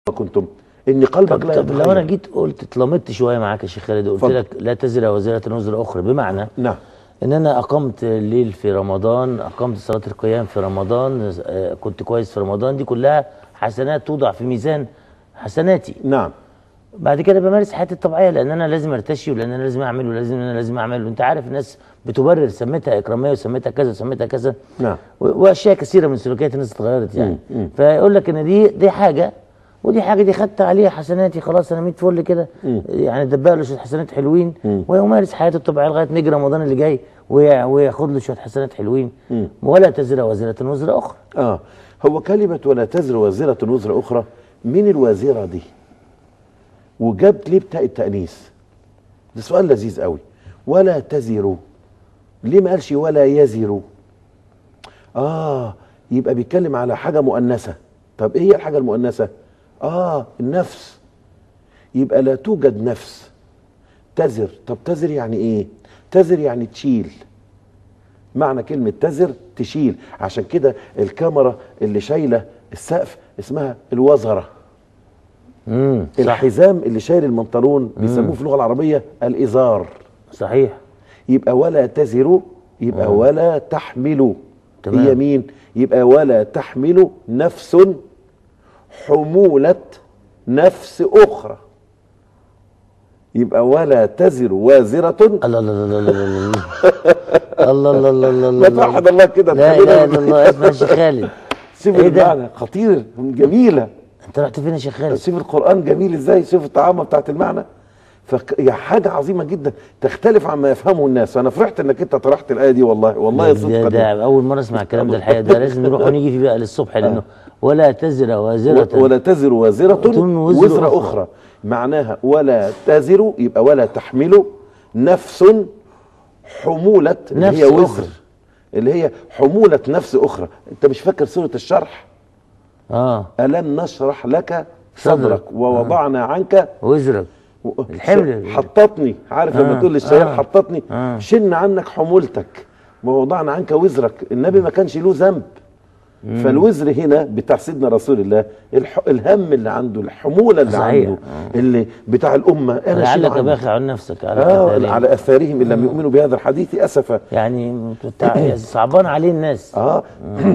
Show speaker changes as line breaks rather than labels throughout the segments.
كنتم ان قلبك
طب,
لا
طب لو
يتغير.
انا جيت قلت اتلمت شويه معاك يا شيخ خالد وقلت
اتفضل.
لك لا تزر وزيره وزر اخرى بمعنى
نعم
ان انا اقمت الليل في رمضان اقمت صلاه القيام في رمضان آه، كنت كويس في رمضان دي كلها حسنات توضع في ميزان حسناتي
نعم
بعد كده بمارس حياتي الطبيعيه لان انا لازم ارتشي ولان انا لازم اعمل ولازم انا لازم اعمل وانت عارف الناس بتبرر سميتها اكراميه وسميتها كذا وسميتها كذا
نعم.
و- واشياء كثيره من سلوكيات الناس اتغيرت يعني فيقول لك ان دي دي حاجه ودي حاجه دي خدت عليها حسناتي خلاص انا 100 فل كده يعني دبق له شويه حسنات حلوين ويمارس حياته الطبيعيه لغايه نيجي رمضان اللي جاي ويع- وياخد له شويه حسنات حلوين ولا تزر وازره وزر اخرى
اه هو كلمة ولا تزر وازرة وزر أخرى من الوازرة دي وجاب ليه بتاء التأنيث ده سؤال لذيذ قوي ولا تزروا ليه ما قالش ولا يزروا اه يبقى بيتكلم على حاجة مؤنثة طب ايه هي الحاجة المؤنثة اه النفس يبقى لا توجد نفس تزر طب تزر يعني ايه تزر يعني تشيل معنى كلمة تزر تشيل عشان كده الكاميرا اللي شايلة السقف اسمها الوزرة
امم
الحزام اللي شايل المنطلون بيسموه في اللغة العربية الإزار
صحيح
يبقى ولا تزروا يبقى ولا تحملوا
تمام.
هي مين يبقى ولا تحملوا نفس حمولة نفس أخرى يبقى ولا تزر وازرة
الله الله الله الله الله الله الله الله الله الله
ما توحد الله كده
لا اله الا الله اسمع يا شيخ خالد
شوف
إيه ده؟
المعنى خطير جميلة
انت رحت فين يا شيخ خالد؟
شوف القرآن جميل ازاي شوف الطعامة بتاعت المعنى فك... يا حاجة عظيمة جدا تختلف عما يفهمه الناس فأنا فرحت انك انت طرحت الآية دي والله والله
ده,
صدقا
ده اول مره اسمع الكلام ده الحقيقه ده لازم نروح ونيجي فيه بقى للصبح لانه ولا تزر وازره
و- ولا تزر وازرة
وزر
وزر
أخرى.
أخرى معناها ولا تزر يبقى ولا تحمل نفس حمولة اللي
نفس
هي وزر
أخرى.
اللي هي حمولة نفس أخرى أنت مش فاكر سورة الشرح
اه
ألم نشرح لك
صدرك.
صدرك ووضعنا عنك
وزرك
و-
الحمل.
حطتني عارف لما
آه،
تقول للشيال
آه،
حطتني
آه.
شلنا عنك حمولتك ووضعنا عنك وزرك النبي ما كانش له ذنب فالوزر هنا بتاع سيدنا رسول الله الح... الهم اللي عنده الحمولة اللي
صحيح.
عنده اللي بتاع الأمة أنا شيل
لعلك
عنه.
باخع عن نفسك على
آه
آثارهم.
على أثارهم إن لم يؤمنوا بهذا الحديث أسفا
يعني بتاع- صعبان عليه الناس
اه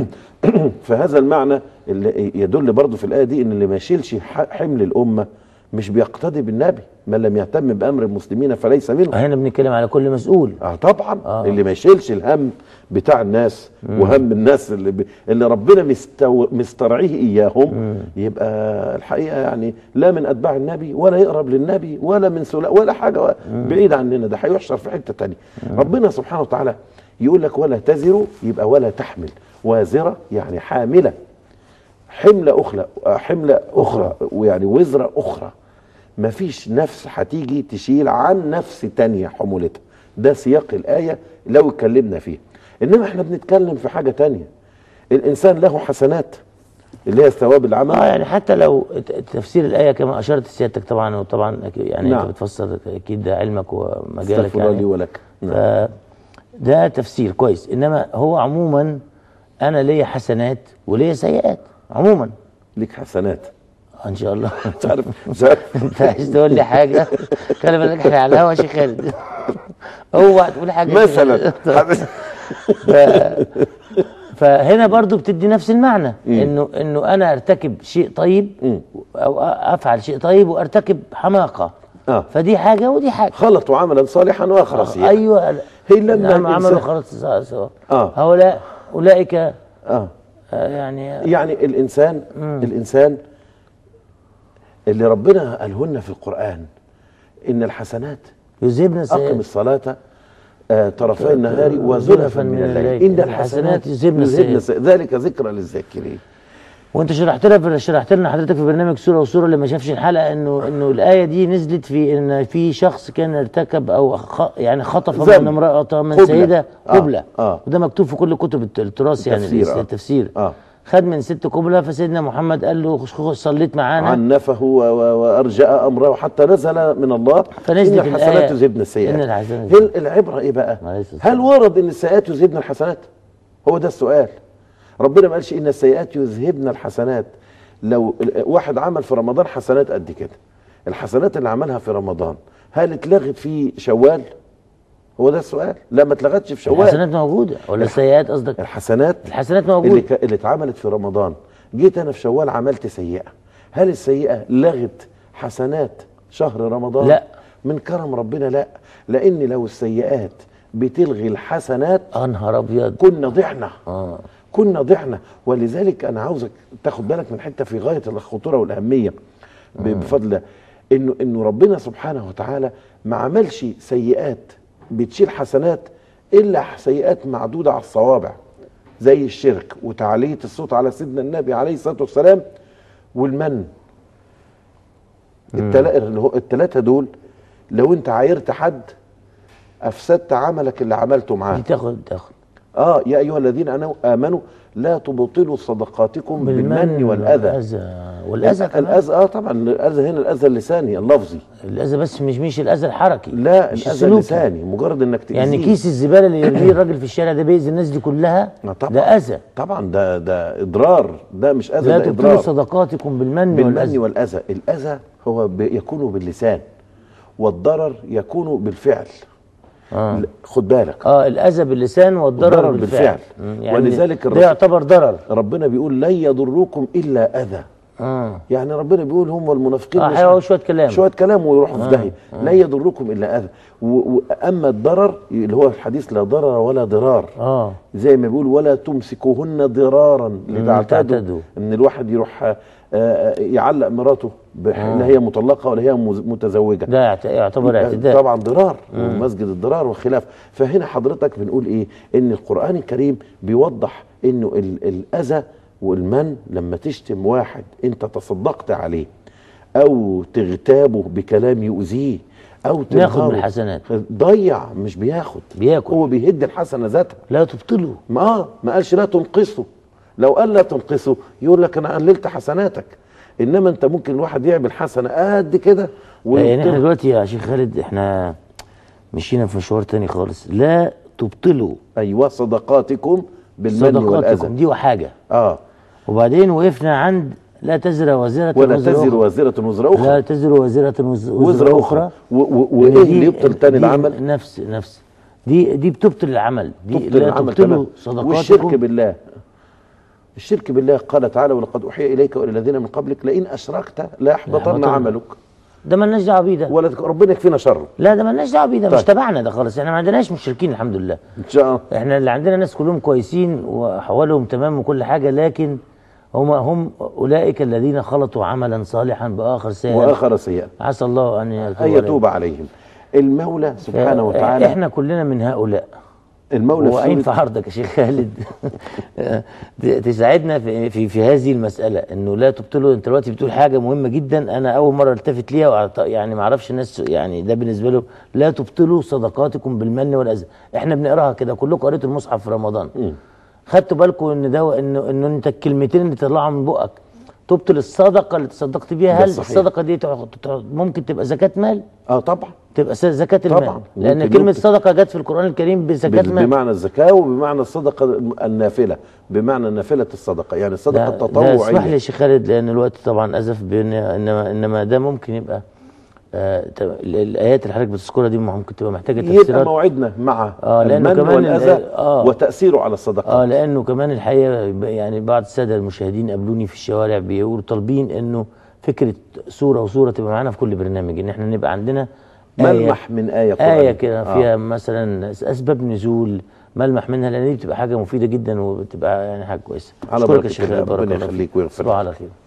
فهذا المعنى اللي يدل برضه في الآية دي إن اللي ما يشيلش ح- حمل الأمة مش بيقتدي بالنبي من لم يهتم بأمر المسلمين فليس منهم
هنا بنتكلم على كل مسؤول
اه طبعا
آه.
آه. اللي ما يشيلش الهم بتاع الناس وهم الناس اللي, ب... اللي ربنا مستو... مسترعيه اياهم يبقى الحقيقه يعني لا من اتباع النبي ولا يقرب للنبي ولا من سلا ولا حاجه بعيد عننا ده هيحشر في حته تانية ربنا سبحانه وتعالى يقول لك ولا تزر يبقى ولا تحمل وازره يعني حامله حملة أخرى حملة أخرى ويعني وزرة أخرى مفيش نفس هتيجي تشيل عن نفس تانية حمولتها ده سياق الآية لو اتكلمنا فيه إنما احنا بنتكلم في حاجة تانية الإنسان له حسنات اللي هي ثواب
اه
العمل
يعني حتى لو ت- تفسير الايه كما اشرت سيادتك طبعا وطبعا أكيد- يعني
نعم.
انت بتفسر اكيد ده علمك ومجالك
استغفر الله لي
يعني
ولك نعم.
فده تفسير كويس انما هو عموما انا ليا حسنات وليا سيئات عموما
ليك حسنات
ان شاء الله
مش عارف مش عارف
انت عايز تقول لي حاجه خلي بالك احنا على الهوا يا شيخ خالد اوعى تقول حاجه يا شيخ
مثلا
خالد. فهنا برضو بتدي نفس المعنى انه انه انا ارتكب شيء طيب او افعل شيء طيب وارتكب حماقه
آه.
فدي حاجه ودي حاجه
خلطوا عملا صالحا واخر سيئا
ايوه
هي لما
نعم عملوا
الإنسان-
خلاص سواء سواء
آه.
هؤلاء اولئك
اه
آه، يعني
يعني الانسان الانسان اللي ربنا قاله لنا في القران ان الحسنات
يذهبن
اقم
السيئات
الصلاه آه، طرفي النهار وزلفا من الليل ان الحسنات
يذهبن
يذهبن
السيئات.
السيئات ذلك ذكرى للذاكرين
وانت شرحت لنا شرحت لنا حضرتك في برنامج سوره وسوره اللي ما شافش الحلقه انه انه الايه دي نزلت في ان في شخص كان ارتكب او خ يعني خطف
ذنب.
من امراه من
قبلة.
سيده
آه.
قبله
آه.
وده مكتوب في كل كتب الت- التراث يعني
التفسير، آه.
التفسير
آه.
خد من ست قبله فسيدنا محمد قال له خ- صليت معانا
عنفه و- و- وارجاء امره حتى نزل من الله
فنزلت
ان الحسنات
الآية
يذهبن السيئات
إن الحسنات
هل العبره ايه بقى
عليه الصلاة والسلام.
هل ورد ان السيئات يذهبن الحسنات هو ده السؤال ربنا ما قالش ان السيئات يذهبن الحسنات لو ال- واحد عمل في رمضان حسنات قد كده الحسنات اللي عملها في رمضان هل اتلغت في شوال هو ده السؤال لا ما اتلغتش في شوال
الحسنات موجوده ولا السيئات قصدك
الحسنات
الحسنات
اللي,
موجوده
ك... اللي اتعملت في رمضان جيت انا في شوال عملت سيئه هل السيئه لغت حسنات شهر رمضان
لا.
من كرم ربنا لا لان لو السيئات بتلغي الحسنات
يا نهار ابيض
كنا ضحنا
اه
كنا ضحنا ولذلك انا عاوزك تاخد بالك من حته في غايه الخطوره والاهميه ب- بفضل الله. انه انه ربنا سبحانه وتعالى ما عملش سيئات بتشيل حسنات الا سيئات معدوده على الصوابع زي الشرك وتعليه الصوت على سيدنا النبي عليه الصلاه والسلام والمن التلا... اللي هو- التلاته دول لو انت عايرت حد افسدت عملك اللي عملته معاه
دي تاخد تاخد
اه يا ايها الذين آنوا- امنوا لا تبطلوا صدقاتكم بالمن والاذى
والاذى كمان
الاذى اه طبعا الاذى هنا الاذى اللساني اللفظي
الاذى بس مش مش الاذى الحركي
لا
مش
الاذى
السلوكي.
اللساني مجرد انك تاذيه
يعني كيس الزباله اللي يرميه الراجل في الشارع ده بيأذي الناس دي كلها
آه طبعا
ده اذى
طبعا ده ده اضرار ده مش اذى
لا
ده
تبطلوا
اضرار
صدقاتكم بالمن
بالمن
والاذى
والاذى الاذى هو ب- يكون باللسان والضرر يكون بالفعل
آه.
خد بالك
اه الاذى باللسان والضرر
والضرر
بالفعل,
بالفعل.
مم، يعني
ولذلك
ده
الرسول-
يعتبر ضرر
ربنا بيقول لن يضركم الا اذى
اه
يعني ربنا بيقول هم المنافقين
اه
مش
هيقعدوا شويه كلام
شويه كلام ويروحوا في داهيه لا يضركم الا اذى و- واما الضرر اللي هو الحديث لا ضرر ولا ضرار
اه
زي ما بيقول ولا تمسكوهن ضرارا لتعتدوا
تعتدوا.
ان الواحد يروح آه، آه، يعلق مراته بح- لا هي مطلقه ولا هي مز- متزوجه
ده يعت- يعتبر اعتداء
طبعا ضرار ومسجد الضرار والخلاف فهنا حضرتك بنقول ايه ان القران الكريم بيوضح انه ال- الاذى والمن لما تشتم واحد انت تصدقت عليه او تغتابه بكلام يؤذيه او
ياخد من
تنهره.
الحسنات.
ضيع مش بياخد
بياكل.
هو بيهد الحسنه ذاتها
لا تبطلوا
ما اه ما قالش لا تنقصه لو قال لا تنقصه يقول لك انا قللت حسناتك انما انت ممكن الواحد يعمل حسنه قد كده
لا، يعني احنا
ويبطل-
دلوقتي يا شيخ خالد احنا مشينا في مشوار تاني خالص لا تبطلوا
ايوه صدقاتكم بالمن
صدقاتكم
والاذى
دي وحاجه
اه
وبعدين وقفنا عند لا تزر وازرة
ولا
وزر
تزر
أخرى.
وازره وزر اخرى
لا تزر وازرة وز-
وزر اخرى و- و- وايه
دي-
اللي يبطل تاني
دي
العمل
نفس نفس دي دي بتبطل العمل دي
تبطل
لا
العمل
تبطلوا
تمام
صدقاتكم
والشرك بالله الشرك بالله قال تعالى ولقد اوحي اليك والى الذين من قبلك لئن اشركت لا يحبطن
يحبطن.
عملك
ده مالناش دعوه بيه ده
ولا تك- ربنا يكفينا شره
لا ده مالناش دعوه بيه ده مش
طيب.
تبعنا ده خالص احنا ما عندناش مشركين الحمد لله
ان شاء الله
احنا اللي عندنا ناس كلهم كويسين واحوالهم تمام وكل حاجه لكن هم هم اولئك الذين خلطوا عملا صالحا باخر سيئا
واخر سيئا
عسى الله ان يتوب
ان
عليهم.
يتوب عليهم المولى سبحانه
اه،
وتعالى
احنا كلنا من هؤلاء
المولى
هو
في
عين
سورة
في عرضك يا شيخ خالد تساعدنا في, في في هذه المساله انه لا تبطلوا انت دلوقتي بتقول حاجه مهمه جدا انا اول مره التفت ليها وأعت- يعني ما اعرفش الناس يعني ده بالنسبه له لا تبطلوا صدقاتكم بالمن والاذى احنا بنقراها كده كلكم قريتوا المصحف في رمضان خدتوا بالكم ان ده انه انه انت الكلمتين اللي طلعوا من بقك تبطل الصدقه اللي تصدقت بيها
ده
هل
صحيح.
الصدقه دي تع- تع- ممكن تبقى زكاه مال
اه طبعا
تبقى س- زكاه المال
طبعا.
لان
ممكن-
كلمه
ممكن.
صدقه جت في القران الكريم بزكاه
بال-
مال
بمعنى الزكاه وبمعنى الصدقه النافله بمعنى نافله الصدقه يعني الصدقه
لا لا اسمح لي
التطوعيه
يا شيخ خالد لان الوقت طبعا ازف بان انما انما ده ممكن يبقى آه ت- ال- الايات اللي حضرتك بتذكرها دي ممكن تبقى محتاجه
يبقى
تفسيرات
موعدنا مع
آه، لأنه
المن
كمان ال-
والاذى
آه.
وتاثيره على الصدقات
اه لانه كمان الحقيقه ب- يعني بعض الساده المشاهدين قابلوني في الشوارع بيقولوا طالبين انه فكره صوره وصوره تبقى معانا في كل برنامج ان احنا نبقى عندنا
ملمح من ايه
آية
قرآنية.
كده
آه.
فيها مثلا اسباب نزول ملمح منها لان دي بتبقى حاجه مفيده جدا وبتبقى يعني حاجه كويسه
على
أشكرك يا
بركة
شيخ
الله.
خالد، بارك
ربنا
الله فيك.
يخليك ويغفر
تصبحوا
لك.
على خير